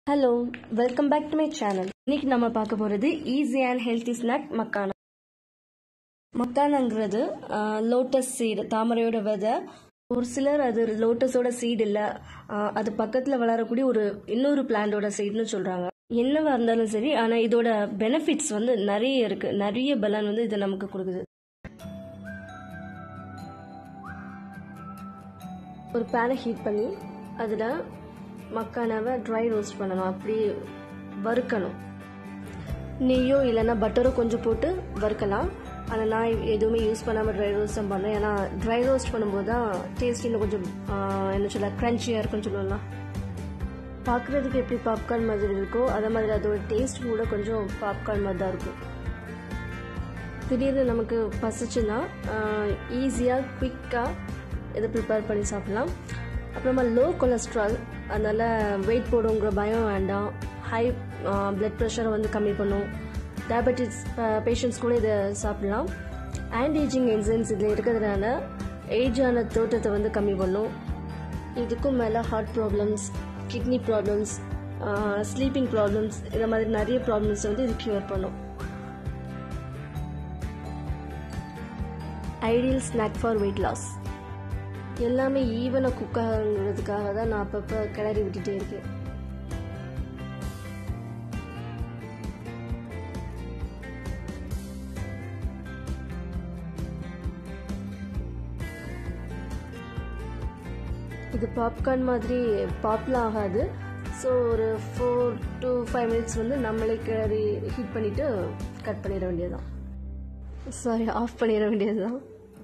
hello welcome back to my channel இன்னைக்கு நம்ம பார்க்க போகிறது easy and healthy snack makhana மக்கானாங்கிறது லோட்டஸ் சீடு தாமரையோட விதை ஒரு சிலர் அது லோட்டஸோட சீடு இல்லை அது பக்கத்தில் வளரக்கூடிய ஒரு இன்னொரு பிளான்டோட சீடுன்னு சொல்கிறாங்க என்னவா இருந்தாலும் சரி ஆனால் இதோட பெனிஃபிட்ஸ் வந்து நிறைய இருக்குது நிறைய பலன் வந்து இது நமக்கு கொடுக்குது ஒரு பேனை ஹீட் பண்ணி அதில் மக்கானாவை ட்ரை ரோஸ்ட் பண்ணணும் அப்படி வறுக்கணும் நெய்யோ இல்லைன்னா பட்டரோ கொஞ்சம் போட்டு வறுக்கலாம் ஆனால் நான் எதுவுமே யூஸ் பண்ணாமல் ட்ரை ரோஸ்ட் தான் பண்ணேன் ஏன்னா ட்ரை ரோஸ்ட் பண்ணும்போது தான் டேஸ்ட் இன்னும் கொஞ்சம் என்ன சொல்ல க்ரன்ச்சியாக இருக்குன்னு சொல்லலாம் பார்க்குறதுக்கு எப்படி பாப்கார்ன் மாதிரி இருக்கோ அதே மாதிரி அதோட டேஸ்ட் கூட கொஞ்சம் பாப்கார்ன் மாதிரி தான் இருக்கும் திடீர்னு நமக்கு பசிச்சுன்னா ஈஸியாக குயிக்காக இதை ப்ரிப்பேர் பண்ணி சாப்பிட்லாம் அப்புறமா லோ கொலஸ்ட்ரால் அதனால் வெயிட் போடுங்கிற பயம் வேண்டாம் ஹை பிளட் ப்ரெஷரை வந்து கம்மி பண்ணும் டயபெட்டிஸ் பேஷண்ட்ஸ் கூட இதை சாப்பிடலாம் ஆன்டி ஏஜிங் என்சைம்ஸ் இதில் இருக்கிறதுனால ஏஜான தோட்டத்தை வந்து கம்மி பண்ணும் இதுக்கும் மேலே heart problems kidney problems sleeping problems இந்த மாதிரி நிறைய ப்ராப்ளம்ஸ் வந்து இது க்யூர் பண்ணும் ideal snack for weight loss எல்லாமே ஈவனாக குக் ஆகுங்கிறதுக்காக தான் நான் அப்பப்போ கிளறி விட்டுட்டே இருக்கேன் இது பாப்கார்ன் மாதிரி பாப்லாம் ஆகாது ஸோ ஒரு ஃபோர் டு ஃபைவ் மினிட்ஸ் வந்து நம்மளே கிளறி ஹீட் பண்ணிவிட்டு கட் பண்ணிட வேண்டியதுதான் சாரி ஆஃப் பண்ணிட வேண்டியதுதான்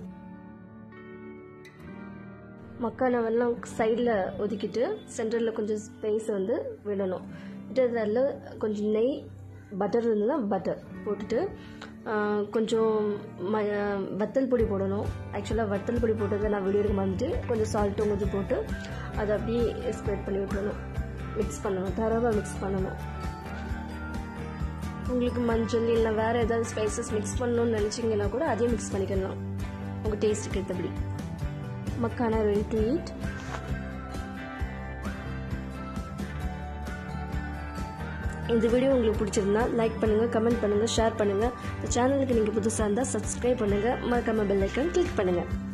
மக்கானவெல்லாம் சைடில் ஒதுக்கிட்டு சென்டரில் கொஞ்சம் ஸ்பேஸ் வந்து விடணும் விட்டதில் கொஞ்சம் நெய் பட்டர் இருந்ததுன்னா பட்டர் போட்டுட்டு கொஞ்சம் ம வத்தல் பொடி போடணும் ஆக்சுவலாக வத்தல் பொடி போட்டதை நான் வீடியோ எடுக்க மறந்துட்டு கொஞ்சம் சால்ட்டும் கொஞ்சம் போட்டு அதை அப்படியே ஸ்ப்ரெட் பண்ணி விட்டுறணும் மிக்ஸ் பண்ணணும் தரவாக மிக்ஸ் பண்ணணும் உங்களுக்கு மஞ்சள் இல்லை வேறு ஏதாவது ஸ்பைசஸ் மிக்ஸ் பண்ணணும்னு நினச்சிங்கன்னா கூட அதையும் மிக்ஸ் பண்ணிக்கலாம் உங்கள் டேஸ்ட்டுக்கு ஏற்றபடி மக்கானா ரெடி டு ஈட் இந்த வீடியோ உங்களுக்கு பிடிச்சிருந்தா லைக் பண்ணுங்கள் கமெண்ட் பண்ணுங்கள் ஷேர் பண்ணுங்கள் இந்த சேனலுக்கு நீங்கள் புதுசாக இருந்தால் சப்ஸ்கிரைப் பண்ணுங்கள் மறக்காம பெல் ஐக்கன் கிளிக் பண்ணுங்கள்